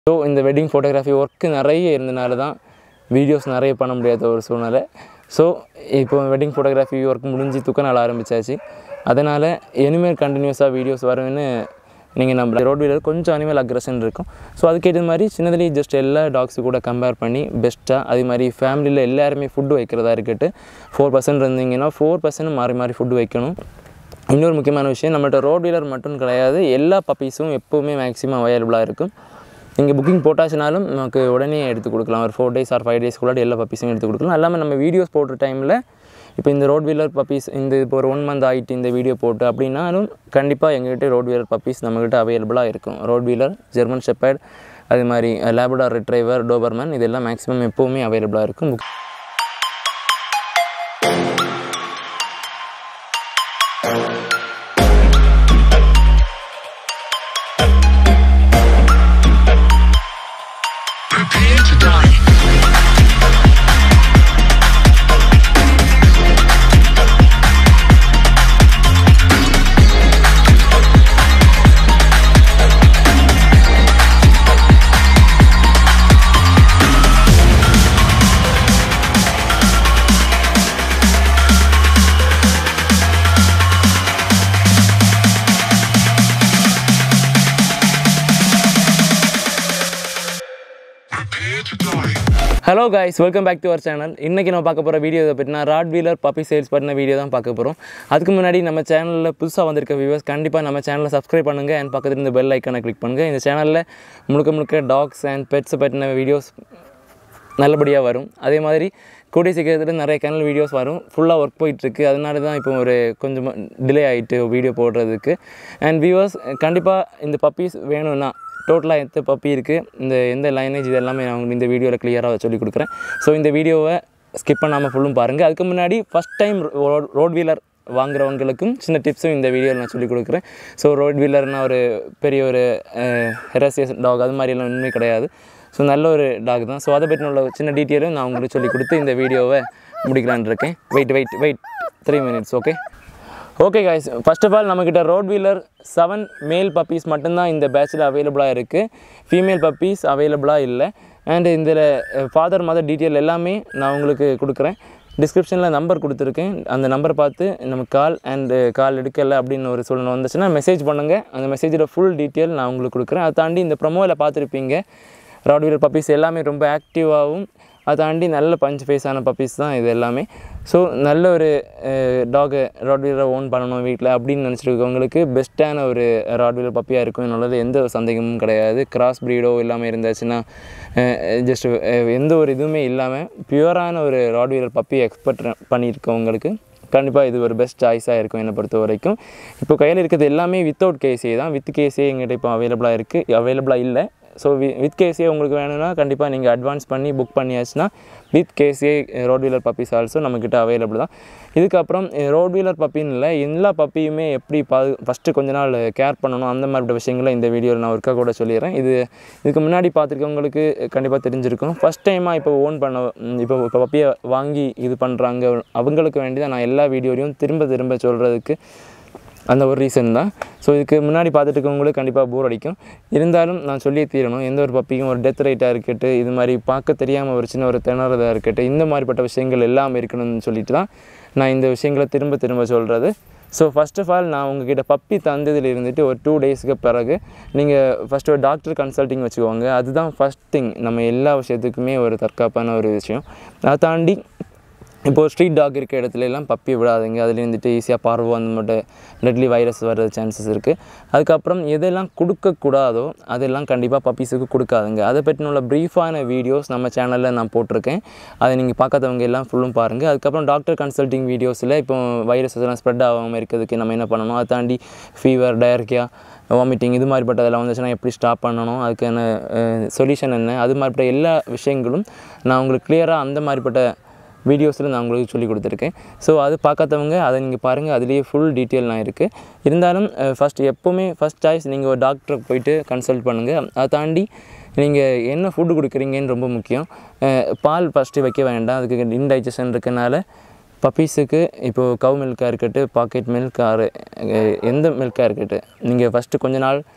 So இந்த wedding photography work நிறைய இருந்தனால தான் வீடியோஸ் நிறைய பண்ண முடியாத ஒரு சூழ்நிலை ஸோ இப்போ வெட்டிங் ஃபோட்டோகிராஃபி ஒர்க் முடிஞ்சு துக்க நாள் ஆரம்பிச்சாச்சு அதனால் இனிமேல் கண்டினியூஸாக வீடியோஸ் வரும்னு நீங்கள் நம்ம ரோட் வீலர் கொஞ்சம் அனிமல் அக்ரஷன் இருக்கும் ஸோ அதுக்கேற்ற மாதிரி சின்னதுலேயே ஜஸ்ட் எல்லா டாக்ஸு கூட கம்பேர் பண்ணி பெஸ்ட்டாக அதே மாதிரி ஃபேமிலியில் எல்லாருமே ஃபுட்டு வைக்கிறதா இருக்கட்டு ஃபோர் பர்சன்ட் இருந்தீங்கன்னா ஃபோர் பர்சன்ட் மாறி மாறி ஃபுட்டு வைக்கணும் இன்னொரு முக்கியமான விஷயம் நம்மள்ட்ட ரோட் வீலர் மட்டும் கிடையாது எல்லா பப்பீஸும் எப்போவுமே மேக்ஸிமம் அவைலபிளாக இருக்கும் நீங்கள் புக்கிங் போட்டாச்சுனாலும் நமக்கு உடனே எடுத்து கொடுக்கலாம் ஒரு ஃபோர் டேஸ் ஆர் ஃபைவ் டேஸ்க்குள்ளாடி எல்லா பப்பீஸும் எடுத்து கொடுக்கலாம் இல்லாமல் நம்ம வீடியோஸ் போடுற டைமில் இப்போ இந்த ரோட் வீலர் பப்பீஸ் இந்த இப்போ ஒரு ஒன் மந்த் ஆகிட்டு இந்த வீடியோ போட்டு அப்படின்னாலும் கண்டிப்பாக எங்ககிட்ட ரோட் வீலர் பப்பீஸ் நம்மகிட்ட அவைலபிளாக இருக்கும் ரோட் வீலர் ஜெர்மன் ஷெப்பர்ட் அது மாதிரி லேபடார் ரிட்ரைவர் டோபர்மேன் இதெல்லாம் மேக்ஸிமம் எப்போவுமே அவைலபிளாக இருக்கும் Prepare to die. Prepare to die. Hello guys welcome back to our channel இன்றைக்கி நம்ம பார்க்க போகிற வீடியோ பற்றினா ராட் வீலர் பப்பி சேல்ஸ் பற்றின வீடியோ தான் பார்க்க போகிறோம் அதுக்கு முன்னாடி நம்ம சேனலில் புதுசாக வந்திருக்க வியூவர்ஸ் கண்டிப்பாக நம்ம சேனலை சப்ஸ்கிரைப் பண்ணுங்கள் அண்ட் பக்கத்தில் இந்த பெல் ஐக்கானை கிளிக் பண்ணுங்கள் இந்த சேனலில் முழுக்க முழுக்க டாக்ஸ் அண்ட் பெட்ஸ் பற்றின வீடியோஸ் நல்லபடியாக வரும் அதே மாதிரி கூடிய சீக்கிரத்தில் நிறைய சேனல் வீடியோஸ் வரும் ஃபுல்லாக ஒர்க் போயிட்டுருக்கு அதனால தான் இப்போ ஒரு கொஞ்சம் டிலே ஆகிட்டு வீடியோ போடுறதுக்கு அண்ட் வியூவர்ஸ் கண்டிப்பாக இந்த பப்பீஸ் வேணும்னா டோட்டலாக எந்த பப்பி இருக்குது இந்த எந்த லைனேஜ் இது எல்லாமே நான் உங்களுக்கு இந்த வீடியோவில் கிளியராக சொல்லி கொடுக்குறேன் ஸோ இந்த வீடியோவை ஸ்கிப் பண்ணாமல் ஃபுல்லும் பாருங்கள் அதுக்கு முன்னாடி ஃபஸ்ட் டைம் ரோட் வீலர் வாங்குறவங்களுக்கும் சின்ன டிப்ஸும் இந்த வீடியோவில் நான் சொல்லிக் கொடுக்குறேன் ஸோ ரோட் வீலர்னால் ஒரு பெரிய ஒரு ஹெரசியஸ் டாக் அது மாதிரியெல்லாம் ஒன்றுமே கிடையாது ஸோ நல்ல ஒரு டாக் தான் ஸோ அதை பற்றி உள்ள சின்ன டீட்டெயிலும் நான் உங்களுக்கு சொல்லி கொடுத்து இந்த வீடியோவை முடிக்கலான்னு இருக்கேன் wait wait wait three minutes okay okay guys first of all நம்மக்கிட்ட Rottweiler seven male puppies மட்டும்தான் இந்த பேட்சில் அவைலபிளாக இருக்குது ஃபீமேல் பப்பீஸ் அவைலபிளாக இல்லை அண்ட் இதில் ஃபாதர் மதர் டீட்டெயில் எல்லாமே நான் உங்களுக்கு கொடுக்குறேன் டிஸ்கிரிப்ஷனில் நம்பர் கொடுத்துருக்கேன் அந்த நம்பர் பார்த்து நம்ம கால் அண்டு கால் எடுக்கலை அப்படின்னு ஒரு சூழ்நிலை வந்துச்சுன்னா மெசேஜ் பண்ணுங்கள் அந்த மெசேஜில் ஃபுல் டீட்டெயில் நான் உங்களுக்கு கொடுக்குறேன் அதை தாண்டி இந்த ப்ரொமோவில் பார்த்துருப்பீங்க ராட் வீலர் பப்பீஸ் எல்லாமே ரொம்ப ஆக்டிவாகவும் அதை தாண்டி நல்ல பஞ்ச் ஃபேஸான பப்பீஸ் தான் இது எல்லாமே ஸோ நல்ல ஒரு டாகை ராட் வீலரை ஓன் பண்ணணும் வீட்டில் அப்படின்னு நினச்சிருக்கவங்களுக்கு பெஸ்ட்டான ஒரு ராட் வீலர் பப்பியாக இருக்கும் என்னால் எந்த ஒரு சந்தேகமும் கிடையாது கிராஸ் ப்ரீடோ இல்லாமல் இருந்துச்சுன்னா ஜஸ்ட் எந்த ஒரு இதுவுமே இல்லாமல் பியூரான ஒரு ராட் வீலர் பப்பி எக்ஸ்பெக்ட் பண்ணியிருக்கவங்களுக்கு கண்டிப்பாக இது ஒரு பெஸ்ட் சாய்ஸாக இருக்கும் என்னை பொறுத்த வரைக்கும் இப்போ கையில் இருக்கிறது எல்லாமே வித்தவுட் கேஸே தான் வித் கேஸே எங்கிட்ட இப்போ அவைலபிளாக இருக்குது அவைலபிளாக இல்லை ஸோ வி வித் கேஸே உங்களுக்கு வேணும்னா கண்டிப்பாக நீங்கள் அட்வான்ஸ் பண்ணி புக் பண்ணியாச்சுன்னா வித் கேஸே ரோட் வீலர் பப்பீஸ் ஆல்சோ நம்மக்கிட்ட அவைலபிள் தான் இதுக்கப்புறம் ரோட் வீலர் பப்பின்னு இல்லை எல்லா பப்பியுமே எப்படி பாது ஃபஸ்ட்டு கொஞ்ச நாள் கேர் பண்ணணும் அந்த மாதிரிப்பட்ட விஷயங்களை இந்த வீடியோவில் நான் ஒருக்கா கூட சொல்லிடுறேன் இது இதுக்கு முன்னாடி பார்த்துருக்கவங்களுக்கு கண்டிப்பாக தெரிஞ்சிருக்கும் ஃபஸ்ட் டைமாக இப்போ ஓன் பண்ண இப்போ இப்போ பப்பியை வாங்கி இது பண்ணுறாங்க அவங்களுக்கு வேண்டி தான் நான் எல்லா வீடியோலையும் திரும்ப திரும்ப சொல்கிறதுக்கு அந்த ஒரு ரீசன் தான் ஸோ இதுக்கு முன்னாடி பார்த்துட்டு இருக்கவங்களுக்கு கண்டிப்பாக போர் அடிக்கும் இருந்தாலும் நான் சொல்லியே தீரணும் எந்த ஒரு பப்பியும் ஒரு டெத் ரேட்டாக இருக்கட்டும் இது மாதிரி பார்க்க தெரியாமல் ஒரு சின்ன ஒரு திணறதாக இருக்கட்டும் இந்த மாதிரிப்பட்ட விஷயங்கள் எல்லாம் இருக்கணும்னு சொல்லிட்டு தான் நான் இந்த விஷயங்களை திரும்ப திரும்ப சொல்கிறது ஸோ ஃபஸ்ட் ஆஃப் ஆல் நான் உங்ககிட்ட பப்பி தந்ததில் இருந்துட்டு ஒரு டூ டேஸ்க்கு பிறகு நீங்கள் ஃபஸ்ட்டு ஒரு டாக்டர் கன்சல்ட்டிங் வச்சுக்கோங்க அதுதான் ஃபஸ்ட் திங் நம்ம எல்லா விஷயத்துக்குமே ஒரு தற்காப்பான ஒரு விஷயம் அதை தாண்டி இப்போது ஸ்ட்ரீட் டாக் இருக்க இடத்துல எல்லாம் பப்பி விடாதீங்க அதில் இருந்துட்டு ஈஸியாக பார்வை அந்த மட்டும் டெட்லி வைரஸ் வர சான்சஸ் இருக்குது அதுக்கப்புறம் எதெல்லாம் கொடுக்கக்கூடாதோ அதெல்லாம் கண்டிப்பாக பப்பீஸுக்கு கொடுக்காதுங்க அதை பற்றின உள்ள ப்ரீஃபான வீடியோஸ் நம்ம சேனலில் நான் போட்டிருக்கேன் அதை நீங்கள் பார்க்காதவங்க எல்லாம் ஃபுல்லும் பாருங்கள் அதுக்கப்புறம் டாக்டர் கன்சல்ட்டிங் வீடியோஸில் இப்போ வைரஸ் எல்லாம் ஸ்ப்ரெட் ஆகாமல் இருக்கிறதுக்கு நம்ம என்ன பண்ணணும் அதை தாண்டி ஃபீவர் டயர்கியா வாமிட்டிங் இது மாதிரிப்பட்டதெல்லாம் வந்துச்சுன்னா எப்படி ஸ்டாப் பண்ணணும் அதுக்கான சொல்யூஷன் என்ன அது மாதிரிப்பட்ட எல்லா விஷயங்களும் நான் உங்களுக்கு கிளியராக அந்த மாதிரிப்பட்ட வீடியோஸில் நான் உங்களுக்கு சொல்லி கொடுத்துருக்கேன் ஸோ அது பார்க்காதவங்க அதை நீங்கள் பாருங்கள் அதுலேயே ஃபுல் டீட்டெயில் நான் இருக்குது இருந்தாலும் ஃபஸ்ட் எப்போவுமே ஃபஸ்ட் சாய்ஸ் நீங்கள் ஒரு டாக்டருக்கு போயிட்டு கன்சல்ட் பண்ணுங்கள் அதை தாண்டி நீங்கள் என்ன ஃபுட்டு கொடுக்குறீங்கன்னு ரொம்ப முக்கியம் அஹ் பால் ஃபஸ்ட்டு வைக்க வேண்டாம் அதுக்கு இன்டைஜஷன் இருக்கனால பப்பீஸுக்கு இப்போது கவ் மில்காக இருக்கட்டும் பாக்கெட் மில்க் ஆறு எந்த மில்காக இருக்கட்டும் நீங்கள் ஃபஸ்ட்டு கொஞ்ச நாள்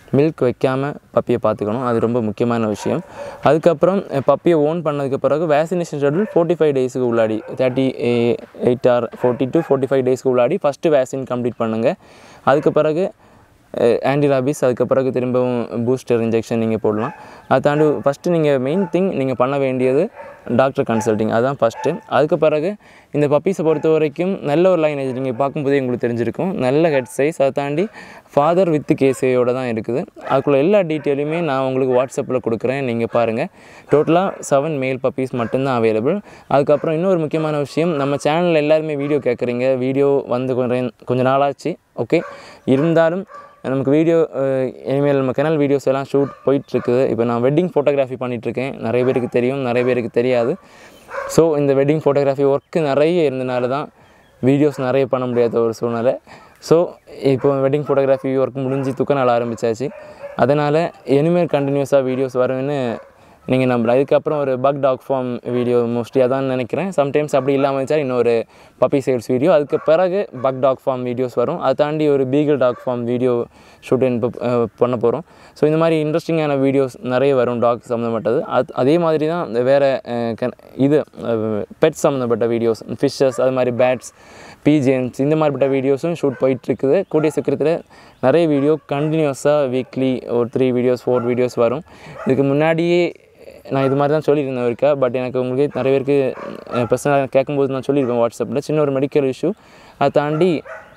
மில்க் வைக்காமல் பப்பியை பார்த்துக்கணும் அது ரொம்ப முக்கியமான விஷயம் அதுக்கப்புறம் பப்பியை ஓன் பண்ணதுக்கு பிறகு வேக்சினேஷன் ஷெட்யூல் ஃபோர்ட்டி ஃபைவ் டேஸுக்கு உள்ளாடி thirty eight or forty to forty five டேஸ்க்கு உள்ளாடி ஃபஸ்ட்டு வேக்சின் கம்ப்ளீட் பண்ணுங்கள் அதுக்கு பிறகு ஆன்டி ராபிஸ் அதுக்கு பிறகு திரும்பவும் பூஸ்டர் இன்ஜெக்ஷன் நீங்கள் போடலாம் அதை தாண்டி ஃபஸ்ட்டு நீங்கள் மெயின் திங் நீங்கள் பண்ண வேண்டியது டாக்டர் கன்சல்ட்டிங் அதுதான் ஃபஸ்ட்டு அதுக்கு பிறகு இந்த பப்பீஸை பொறுத்த வரைக்கும் நல்ல ஒரு லைனேஜ் நீங்கள் பார்க்கும்போதே உங்களுக்கு தெரிஞ்சிருக்கும் நல்ல ஹெட் சைஸ் அதை தாண்டி ஃபாதர் வித் கேசையோட தான் இருக்குது அதுக்குள்ள எல்லா டீட்டெயிலுமே நான் உங்களுக்கு வாட்ஸ்அப்பில் கொடுக்குறேன் நீங்கள் பாருங்கள் டோட்டலாக செவன் மேல் பப்பீஸ் மட்டும்தான் அவைலபிள் அதுக்கப்புறம் இன்னொரு முக்கியமான விஷயம் நம்ம சேனலில் எல்லாருமே வீடியோ கேட்குறீங்க வீடியோ வந்து கொஞ்சம் கொஞ்ச நாளாச்சு ஓகே இருந்தாலும் நமக்கு வீடியோ இனிமேல் நம்ம கெனல் வீடியோஸ் எல்லாம் ஷூட் போயிட்டுருக்குது இப்போ நான் வெட்டிங் ஃபோட்டோகிராஃபி பண்ணிகிட்ருக்கேன் நிறைய பேருக்கு தெரியும் நிறைய பேருக்கு தெரியாது ஸோ இந்த வெட்டிங் ஃபோட்டோகிராஃபி ஒர்க்கு நிறைய இருந்தனால தான் வீடியோஸ் நிறைய பண்ண முடியாத ஒரு சூழ்நிலை ஸோ இப்போ வெட்டிங் ஃபோட்டோகிராஃபி ஒர்க் முடிஞ்சு துக்க நாள் ஆரம்பித்தாச்சு அதனால் இனிமேல் கண்டினியூஸாக வீடியோஸ் வரும்னு நீங்கள் நம்பலாம் இதுக்கப்புறம் ஒரு pug dog farm video mostly அதான் நினைக்கிறேன் சம்டைம்ஸ் அப்படி இல்லாமல் வச்சா இன்னொரு பப்பி சேல்ஸ் வீடியோ அதுக்கு பிறகு பக் டாக் ஃபார்ம் வீடியோஸ் வரும் அதை தாண்டி ஒரு beagle dog farm video shoot இப்போ பண்ண போகிறோம் ஸோ இந்த மாதிரி இன்ட்ரெஸ்டிங்கான வீடியோஸ் நிறைய வரும் டாக் சம்மந்தப்பட்டது அது அதே மாதிரி தான் வேறு இது பெட் சம்மந்தப்பட்ட வீடியோஸ் ஃபிஷ்ஷஸ் அது மாதிரி பேட்ஸ் பீஜன்ஸ் இந்த மாதிரிப்பட்ட வீடியோஸும் ஷூட் போயிட்டுருக்குது கூடிய சீக்கிரத்தில் நிறைய வீடியோ கண்டினியூஸாக வீக்லி ஒரு த்ரீ வீடியோஸ் ஃபோர் வீடியோஸ் வரும் இதுக்கு முன்னாடியே நான் இது மாதிரி தான் சொல்லியிருந்தேன் இருக்கா பட் எனக்கு உங்களுக்கு நிறைய பேருக்கு பர்சனலாக கேட்கும்போது நான் சொல்லியிருப்பேன் வாட்ஸ்அப்பில் சின்ன ஒரு மெடிக்கல் இஷ்யூ அதை தாண்டி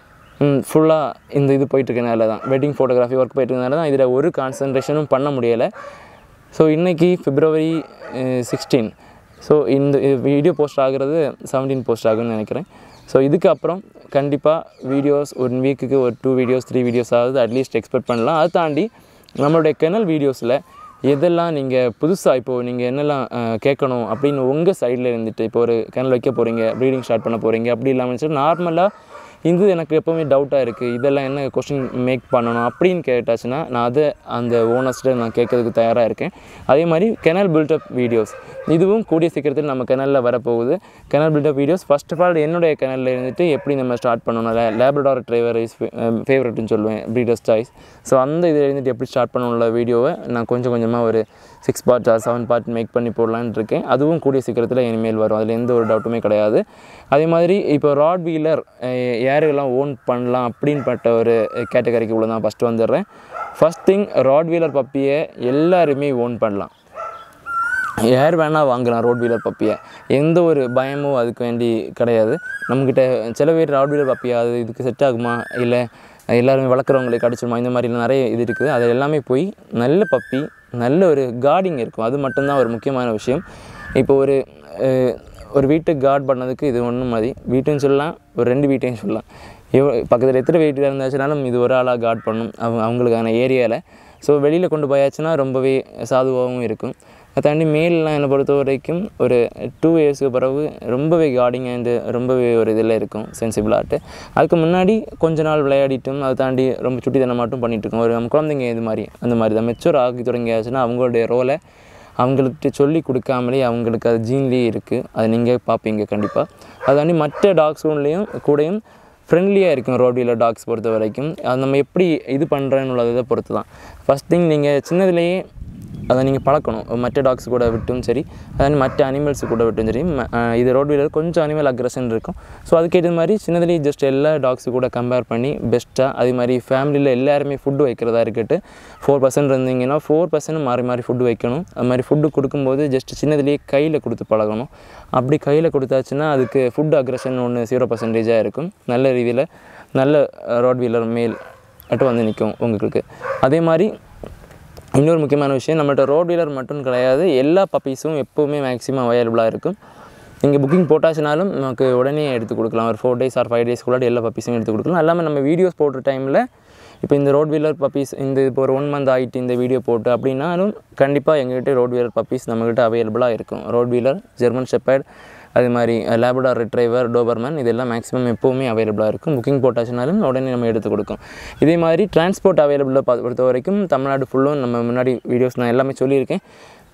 ஃபுல்லாக இந்த இது போயிட்டுருக்கனால தான் வெட்டிங் ஃபோட்டோகிராஃபி ஒர்க் போயிட்டுருக்கனால தான் இதில் ஒரு கான்சன்ட்ரேஷனும் பண்ண முடியலை ஸோ இன்றைக்கி பிப்ரவரி சிக்ஸ்டீன் ஸோ இந்த வீடியோ போஸ்ட் ஆகிறது செவன்டீன் போஸ்ட் ஆகும்னு நினைக்கிறேன் ஸோ இதுக்கப்புறம் கண்டிப்பாக வீடியோஸ் ஒன் வீக்குக்கு ஒரு டூ வீடியோஸ் த்ரீ வீடியோஸ் ஆகுது அட்லீஸ்ட் எக்ஸ்பெக்ட் பண்ணலாம் அதை தாண்டி நம்மளுடைய கெனல் வீடியோஸில் எதெல்லாம் நீங்கள் புதுசாக இப்போது நீங்கள் என்னெல்லாம் அஹ், கேட்கணும் அப்படின்னு உங்கள் சைடில் இருந்துட்டு இப்போ ஒரு கிணல் வைக்க போகிறீங்க ப்ரீடிங் ஸ்டார்ட் பண்ண போகிறீங்க அப்படி இல்லாமல் சொல்லி நார்மலாக இது எனக்கு எப்போவுமே டவுட்டாக இருக்குது இதெல்லாம் என்ன கொஸ்டின் மேக் பண்ணணும் அப்படின்னு கேட்டாச்சுன்னா நான் அதை அந்த ஓனர்ஸ்கிட்ட நான் கேட்கறதுக்கு தயாராக இருக்கேன் அதே மாதிரி கெனல் பில்டப் வீடியோஸ் இதுவும் கூடிய சீக்கிரத்தில் நம்ம கெனலில் வரப்போகுது channel build up videos first of all என்னுடைய கெனலில் இருந்துட்டு எப்படி நம்ம ஸ்டார்ட் பண்ணணும் லேப்ரடார் டிரைவர் இஸ் ஃபேவரட்னு சொல்லுவேன் ப்ரீடர்ஸ் சாய்ஸ் ஸோ அந்த இதில் இருந்துட்டு எப்படி ஸ்டார்ட் பண்ணணும்ல வீடியோவை நான் கொஞ்சம் கொஞ்சமாக ஒரு six part or seven part make பண்ணி போடலான்னு இருக்கேன் அதுவும் கூடிய சீக்கிரத்தில் இனிமேல் வரும் அதில் எந்த ஒரு டவுட்டுமே கிடையாது அதே மாதிரி இப்போ ராட் வீலர் யாருக்கெல்லாம் ஓன் பண்ணலாம் அப்படின்பட்ட ஒரு கேட்டகரிக்கு உள்ள தான் ஃபஸ்ட்டு வந்துடுறேன் ஃபஸ்ட் திங் ராட் வீலர் பப்பியை எல்லாருமே ஓன் பண்ணலாம் யார் வேணால் வாங்கலாம் ரோட் வீலர் பப்பியை எந்த ஒரு பயமும் அதுக்கு வேண்டி கிடையாது நம்மக்கிட்ட சில பேர் ரோட் வீலர் பப்பியா அது இதுக்கு செட் ஆகுமா இல்லை எல்லாருமே வளர்க்குறவங்களுக்கு கிடச்சிருமா இந்த மாதிரிலாம் நிறைய இது இருக்குது அது எல்லாமே போய் நல்ல பப்பி நல்ல ஒரு கார்டிங் இருக்கும் அது மட்டும்தான் ஒரு முக்கியமான விஷயம் இப்போ ஒரு அஹ், ஒரு வீட்டுக்கு கார்ட் பண்ணதுக்கு இது ஒன்றும் மதி வீட்டுன்னு சொல்லலாம் ஒரு ரெண்டு வீட்டையும் சொல்லலாம் எவ் பக்கத்தில் எத்தனை வீட்டில் இருந்தாச்சுனாலும் இது ஒரு ஆளாக கார்ட் பண்ணும் அவங்க அவங்களுக்கான ஏரியாவில் ஸோ வெளியில் கொண்டு போயாச்சுன்னா ரொம்பவே சாதுவாகவும் இருக்கும் அதை தாண்டி மேல்லாம் என்னை பொறுத்த வரைக்கும் ஒரு டூ இயர்ஸ்க்கு பிறகு ரொம்பவே கார்டிங் அண்டு ரொம்பவே ஒரு இதில் இருக்கும் சென்சிபிளாகிட்டு அதுக்கு முன்னாடி கொஞ்ச நாள் விளையாடிட்டும் அதை தாண்டி ரொம்ப சுட்டித்தனமாட்டும் பண்ணிட்டு இருக்கோம் ஒரு நம்ம குழந்தைங்க இது மாதிரி அந்த மாதிரி தான் மெச்சூர் ஆகி தொடங்கியாச்சுன்னா அவங்களுடைய ரோலை அவங்களுக்கு சொல்லி கொடுக்காமலே அவங்களுக்கு அது ஜீன்லேயே இருக்குது அதை நீங்கள் பார்ப்பீங்க கண்டிப்பாக அது தாண்டி மற்ற டாக்ஸ் ஒன்லேயும் கூடயும் ஃப்ரெண்ட்லியாக இருக்கும் ரோட் வீலர் டாக்ஸ் பொறுத்த வரைக்கும் அது நம்ம எப்படி இது பண்ணுறேன்னு உள்ளதை பொறுத்து தான் ஃபஸ்ட் திங் நீங்கள் சின்னதுலேயே அதை நீங்கள் பழக்கணும் மற்ற டாக்ஸ் கூட விட்டும் சரி அதாவது மற்ற அனிமல்ஸ் கூட விட்டும் சரி ம- அஹ் இது ரோட் வீலர் கொஞ்சம் அனிமல் அக்ரஷன் இருக்கும் ஸோ அதுக்கேற்ற மாதிரி சின்னதுலேயே ஜஸ்ட் எல்லா டாக்ஸு கூட கம்பேர் பண்ணி பெஸ்ட்டாக அதே மாதிரி ஃபேமிலியில் எல்லாருமே ஃபுட்டு வைக்கிறதா இருக்கட்டும் ஃபோர் பர்சன்ட் இருந்தீங்கன்னா ஃபோர் பர்சன்ட் மாறி மாறி ஃபுட்டு வைக்கணும் அது மாதிரி ஃபுட்டு கொடுக்கும்போது ஜஸ்ட் சின்னதுலேயே கையில் கொடுத்து பழகணும் அப்படி கையில் கொடுத்தாச்சுன்னா அதுக்கு ஃபுட் அக்ரஷன் ஒன்று ஜீரோ பர்சன்டேஜாக இருக்கும் நல்ல ரீதியில் நல்ல ரோட் வீலர் மேல் அட்டு வந்து நிற்கும் உங்களுக்கு அதே மாதிரி இன்னொரு முக்கியமான விஷயம் நம்மள்ட்ட ரோட் வீலர் மட்டும் கிடையாது எல்லா பப்பீஸும் எப்போவுமே மேக்ஸிமம் அவைலபிளாக இருக்கும் நீங்கள் புக்கிங் போட்டாச்சுனாலும் நமக்கு உடனே எடுத்து கொடுக்கலாம் ஒரு ஃபோர் டேஸ் ஆர் ஃபைவ் டேஸ்க்குள்ளாடி எல்லா பப்பீஸும் எடுத்து கொடுக்கலாம் எல்லாமே நம்ம வீடியோஸ் போடுற டைமில் இப்போ இந்த ரோட் வீலர் பப்பீஸ் இந்த இப்போ ஒரு ஒன் மந்த் ஆகிட்டு இந்த வீடியோ போட்டு அப்படின்னாலும் கண்டிப்பாக எங்ககிட்ட ரோட் வீலர் பப்பீஸ் நம்மகிட்ட அவைலபிளாக இருக்கும் ரோட் வீலர் ஜெர்மன் ஷெப்பர்ட் அது மாதிரி லேபடார் ரிட்ரைவர் டோபர்மேன் இதெல்லாம் மேக்ஸிமம் எப்போவுமே அவைலபிளாக இருக்கும் புக்கிங் போட்டாச்சுனாலும் உடனே நம்ம எடுத்து கொடுக்கும் இதே மாதிரி டிரான்ஸ்போர்ட் அவைலபிளாக பொறுத்த வரைக்கும் தமிழ்நாடு ஃபுல்லும் நம்ம முன்னாடி வீடியோஸ் நான் எல்லாமே சொல்லியிருக்கேன்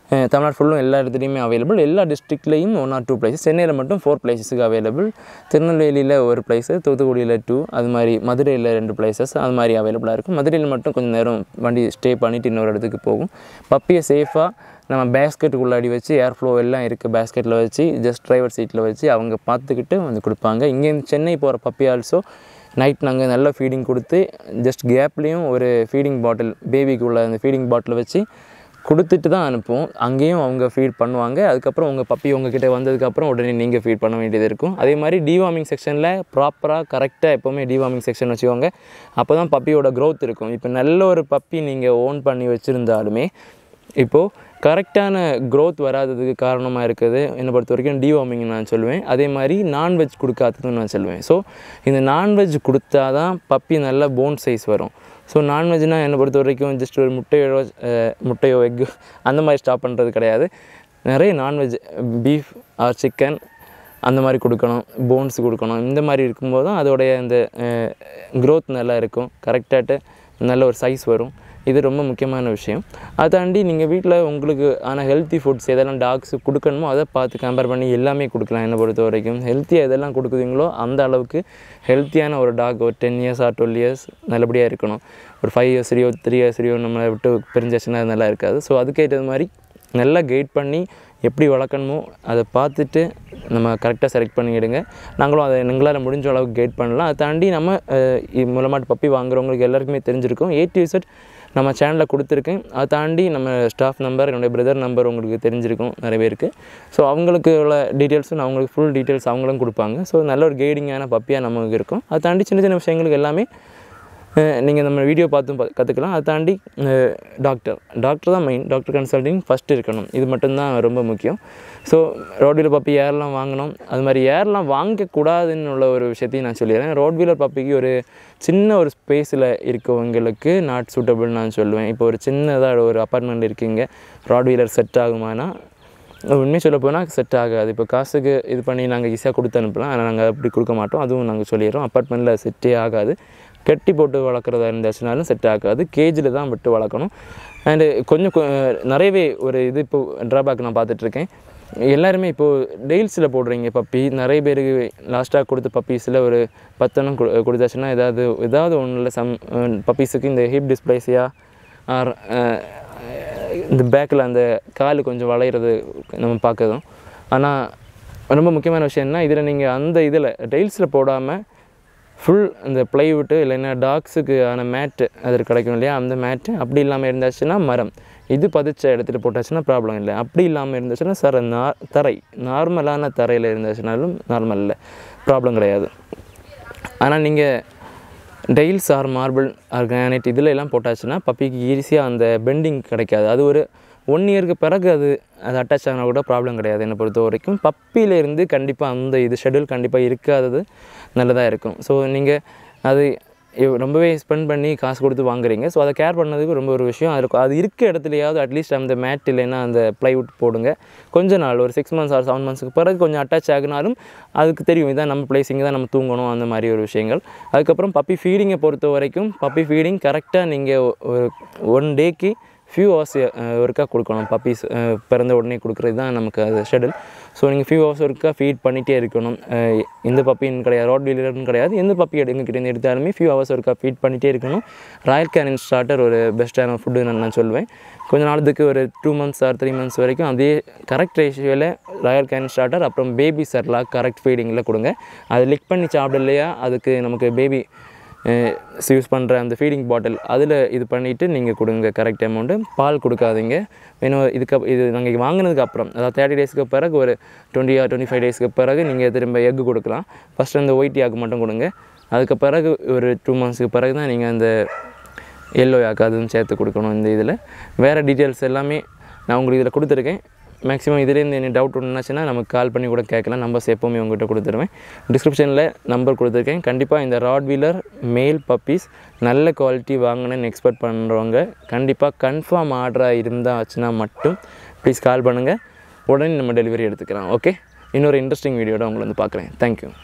அஹ் தமிழ்நாடு ஃபுல்லும் எல்லா இடத்துலையுமே அவைலபிள் எல்லா டிஸ்ட்ரிக்ட்லேயும் ஒன் ஆர் டூ பிளேசஸ் சென்னையில் மட்டும் ஃபோர் பிளேசஸுக்கு அவைலபிள் திருநெல்வேலியில் ஒரு பிளேஸு தூத்துக்குடியில் டூ அது மாதிரி மதுரையில் ரெண்டு பிளேசஸ் அது மாதிரி அவைலபிளாக இருக்கும் மதுரையில் மட்டும் கொஞ்சம் நேரம் வண்டி ஸ்டே பண்ணிவிட்டு இன்னொரு இடத்துக்கு போகும் பப்பியை சேஃபாக நம்ம பேஸ்கெட்டுக்குள்ளாடி வச்சு ஏர் ஃப்ளோ எல்லாம் இருக்குது பேஸ்கெட்டில் வச்சு ஜஸ்ட் டிரைவர் சீட்டில் வச்சு அவங்க பார்த்துக்கிட்டு வந்து கொடுப்பாங்க இங்கேருந்து சென்னை போகிற பப்பி ஆல்சோ நைட் நாங்கள் நல்ல ஃபீடிங் கொடுத்து ஜஸ்ட் கேப்லேயும் ஒரு ஃபீடிங் பாட்டில் பேபிக்கு உள்ள அந்த ஃபீடிங் பாட்டில் வச்சு கொடுத்துட்டு தான் அனுப்புவோம் அங்கேயும் அவங்க ஃபீட் பண்ணுவாங்க அதுக்கப்புறம் உங்கள் பப்பி உங்ககிட்ட வந்ததுக்கப்புறம் உடனே நீங்கள் ஃபீட் பண்ண வேண்டியது இருக்கும் அதே மாதிரி டிவார்மிங் செக்ஷனில் ப்ராப்பராக கரெக்டாக எப்போவுமே டிவார்மிங் செக்ஷன் வச்சுக்கோங்க அப்போ தான் பப்பியோட க்ரோத் இருக்கும் இப்போ நல்ல ஒரு பப்பி நீங்கள் ஓன் பண்ணி வச்சுருந்தாலுமே இப்போது கரெக்டான க்ரோத் வராததுக்கு காரணமாக இருக்குது என்னை பொறுத்த வரைக்கும் டிவார்மிங் நான் சொல்லுவேன் அதே மாதிரி நான்வெஜ் கொடுக்காததுன்னு நான் சொல்லுவேன் ஸோ இந்த நான்வெஜ் கொடுத்தா தான் பப்பி நல்ல போன் சைஸ் வரும் ஸோ நான்வெஜ்னால் என்னை பொறுத்த வரைக்கும் ஜஸ்ட் ஒரு முட்டையோ அஹ், முட்டையோ எக்கு அந்த மாதிரி ஸ்டாப் பண்ணுறது கிடையாது நிறைய நான்வெஜ் பீஃப் ஆர் சிக்கன் அந்த மாதிரி கொடுக்கணும் போன்ஸ் கொடுக்கணும் இந்த மாதிரி இருக்கும்போது தான் அதோடைய அந்த க்ரோத் நல்லா இருக்கும் கரெக்டாகிட்டு நல்ல ஒரு சைஸ் வரும் இது ரொம்ப முக்கியமான விஷயம் அதை தாண்டி நீங்கள் வீட்டில் உங்களுக்கு ஆன ஹெல்த்தி ஃபுட்ஸ் எதெல்லாம் டாக்ஸ் கொடுக்கணுமோ அதை பார்த்து கம்பேர் பண்ணி எல்லாமே கொடுக்கலாம் என்னை பொறுத்த வரைக்கும் ஹெல்த்தியாக எதெல்லாம் கொடுக்குறீங்களோ அந்த அளவுக்கு ஹெல்த்தியான ஒரு டாக் ஒரு ten years or twelve years நல்லபடியாக இருக்கணும் ஒரு ஃபைவ் இயர்ஸ்லையோ த்ரீ இயர்ஸ்லையோ நம்மளை விட்டு பிரிஞ்சாச்சுன்னா அது நல்லா இருக்காது ஸோ அதுக்கேற்றது மாதிரி நல்லா கைட் பண்ணி எப்படி வளர்க்கணுமோ அதை பார்த்துட்டு நம்ம கரெக்டாக செலக்ட் பண்ணிடுங்க நாங்களும் அதை எங்களால் முடிஞ்ச அளவுக்கு கைட் பண்ணலாம் அதை தாண்டி நம்ம அஹ், இது மூலமாட்டு பப்பி வாங்குறவங்களுக்கு எல்லாருக்குமே தெரிஞ்சிருக்கும் ஏ டு செட் நம்ம சேனலில் கொடுத்துருக்கேன் அதை தாண்டி நம்ம ஸ்டாஃப் நம்பர் என்னுடைய பிரதர் நம்பர் உங்களுக்கு தெரிஞ்சிருக்கும் நிறைய பேருக்கு ஸோ அவங்களுக்கு உள்ள டீட்டெயில்ஸும் நான் அவங்களுக்கு ஃபுல் டீட்டெயில்ஸ் அவங்களும் கொடுப்பாங்க ஸோ நல்ல ஒரு கைடிங்கான பப்பியாக நமக்கு இருக்கும் அதை தாண்டி சின்ன சின்ன விஷயங்களுக்கு எல்லாமே நீங்கள் நம்ம வீடியோ பார்த்தும் பா- கற்றுக்கலாம் அதை தாண்டி டாக்டர் டாக்டர் தான் மெயின் டாக்டர் கன்சல்டிங் ஃபஸ்ட்டு இருக்கணும் இது மட்டும்தான் ரொம்ப முக்கியம் ஸோ ரோட்வீலர் பப்பி ஏர்லாம் வாங்கணும் அது மாதிரி ஏர்லாம் வாங்கக்கூடாதுன்னு உள்ள ஒரு விஷயத்தையும் நான் சொல்லிடுறேன் ரோட்வீலர் பப்பிக்கு ஒரு சின்ன ஒரு ஸ்பேஸில் இருக்கவங்களுக்கு நாட் சூட்டபிள் நான் சொல்லுவேன் இப்போ ஒரு சின்னதாக ஒரு அப்பார்ட்மெண்ட் இருக்கீங்க ரோட்வீலர் செட் ஆகுமானா உண்மையை சொல்ல போனால் செட் ஆகாது இப்போ காசுக்கு இது பண்ணி நாங்கள் ஈஸியாக கொடுத்து அனுப்பலாம் ஆனால் நாங்கள் அப்படி கொடுக்க மாட்டோம் அதுவும் நாங்கள் சொல்லிடுறோம் அப்பார்ட்மெண்ட்டில் செட்டே ஆகாது கட்டி போட்டு வளர்க்குறதா இருந்துச்சுனாலும் செட் ஆகாது கேஜில் தான் விட்டு வளர்க்கணும் அண்டு கொஞ்சம் கொ- நிறையவே ஒரு இது இப்போ ட்ராபேக் நான் பார்த்துட்ருக்கேன் எல்லாருமே இப்போது டெய்ல்ஸில் போடுறீங்க பப்பி நிறைய பேருக்கு லாஸ்ட்டாக கொடுத்த பப்பீஸில் ஒரு பத்தெண்ணம் கொடு கொடுத்தாச்சுன்னா ஏதாவது ஏதாவது ஒன்றில் சம் பப்பீஸுக்கு இந்த ஹிப் டிஸ்பிளேசியா ஆர் இந்த பேக்கில் அந்த கால் கொஞ்சம் வளையிறது நம்ம பார்க்குறோம் ஆனால் ரொம்ப முக்கியமான விஷயம் என்ன இதில் நீங்கள் அந்த இதில் டைல்ஸில் போடாமல் ஃபுல் அந்த ப்ளைவுட்டு இல்லைன்னா டாக்ஸுக்கு ஆன மேட்டு அது கிடைக்கும் இல்லையா அந்த மேட்டு அப்படி இல்லாமல் இருந்தாச்சுன்னா மரம் இது பதிச்ச இடத்துல போட்டாச்சுன்னா ப்ராப்ளம் இல்லை அப்படி இல்லாமல் இருந்துச்சுன்னா சார் நா தரை நார்மலான தரையில் இருந்துச்சுனாலும் நார்மல் இல்லை ப்ராப்ளம் கிடையாது ஆனால் நீங்கள் tiles or marble or granite இதில் எல்லாம் போட்டாச்சுன்னா பப்பிக்கு ஈஸியாக அந்த பெண்டிங் கிடைக்காது அது ஒரு ஒன் இயருக்கு பிறகு அது அது அட்டாச் ஆனால் கூட ப்ராப்ளம் கிடையாது என்னை பொறுத்த வரைக்கும் பப்பியிலேருந்து கண்டிப்பாக அந்த இது ஷெட்யூல் கண்டிப்பாக இருக்காதது நல்லதாக இருக்கும் ஸோ நீங்கள் அது இவ்- ரொம்பவே ஸ்பெண்ட் பண்ணி காசு கொடுத்து வாங்குறீங்க ஸோ அதை கேர் பண்ணதுக்கு ரொம்ப ஒரு விஷயம் அது அது இருக்க இடத்துலையாவது அட்லீஸ்ட் அந்த மேட் இல்லைன்னா அந்த ப்ளைவுட் போடுங்க கொஞ்ச நாள் ஒரு சிக்ஸ் மந்த்ஸ் ஆர் செவன் மந்த்ஸ்க்கு பிறகு கொஞ்சம் அட்டாச் ஆகினாலும் அதுக்கு தெரியும் இதான் நம்ம பிளேஸ் இங்கே தான் நம்ம தூங்கணும் அந்த மாதிரி ஒரு விஷயங்கள் அதுக்கப்புறம் பப்பி ஃபீடிங்கை பொறுத்த வரைக்கும் பப்பி ஃபீடிங் கரெக்டாக நீங்கள் ஒரு ஒன் டேக்கு ஃபியூ ஹவர்ஸ் ஒருக்கா கொடுக்கணும் பப்பீஸ் பிறந்த உடனே கொடுக்குறது தான் நமக்கு அது ஷெடியூல் ஸோ நீங்கள் ஃபியூ ஹவர்ஸ் ஒருக்கா ஃபீட் பண்ணிகிட்டே இருக்கணும் அஹ் எந்த பப்பின்னு கிடையாது ரோட் வீலர்னு கிடையாது எந்த பப்பி எங்ககிட்ட எடுத்தாலுமே ஃபியூ ஹவர்ஸ் ஒருக்கா ஃபீட் பண்ணிகிட்டே இருக்கணும் ராயல் கேனின் ஸ்டார்டர் ஒரு பெஸ்ட்டான ஃபுட்டு நான் நான் சொல்லுவேன் கொஞ்ச நாளத்துக்கு ஒரு two months or three months வரைக்கும் அதே கரெக்ட் ரேஷியோவில் ராயல் கேன் ஸ்டார்டர் அப்புறம் பேபி சர்லாக் கரெக்ட் ஃபீடிங்கில் கொடுங்க அது லிக் பண்ணி சாப்பிடலையா அதுக்கு நமக்கு பேபி யூஸ் பண்ணுற அந்த ஃபீடிங் பாட்டில் அதில் இது பண்ணிவிட்டு நீங்கள் கொடுங்க கரெக்ட் அமௌண்ட்டு பால் கொடுக்காதீங்க வேணும் இதுக்கு அப்- இது நாங்கள் வாங்கினதுக்கு அப்புறம் அதாவது தேர்ட்டி டேஸ்க்கு பிறகு ஒரு டுவெண்ட்டி ஆர் டுவெண்ட்டி ஃபைவ் டேஸ்க்கு பிறகு நீங்கள் திரும்ப எக்கு கொடுக்கலாம் ஃபஸ்ட்டு அந்த ஒயிட் யாக்கு மட்டும் கொடுங்க அதுக்கு பிறகு ஒரு டூ மந்த்ஸ்க்கு பிறகு தான் நீங்கள் அந்த எல்லோ யாக்கு அதுவும் சேர்த்து கொடுக்கணும் இந்த இதில் வேறு டீட்டெயில்ஸ் எல்லாமே நான் உங்களுக்கு இதில் கொடுத்துருக்கேன் மேக்ஸிமம் இதுலேருந்து என்ன டவுட் ஒன்றுச்சுன்னா நமக்கு கால் பண்ணி கூட கேட்கலாம் நம்பர்ஸ் எப்போவுமே உங்கள்கிட்ட கொடுத்துருவேன் டிஸ்கிரிப்ஷனில் நம்பர் கொடுத்துருக்கேன் கண்டிப்பாக இந்த ராட் வீலர் மேல் பப்பீஸ் நல்ல குவாலிட்டி வாங்கணும்னு எக்ஸ்பெக்ட் பண்ணுறவங்க கண்டிப்பாக கன்ஃபார்ம் ஆர்டராக இருந்தால் ஆச்சுன்னா மட்டும் ப்ளீஸ் கால் பண்ணுங்கள் உடனே நம்ம டெலிவரி எடுத்துக்கலாம் ஓகே இன்னொரு இன்ட்ரெஸ்டிங் வீடியோட உங்களை வந்து பார்க்குறேன் தேங்க்யூ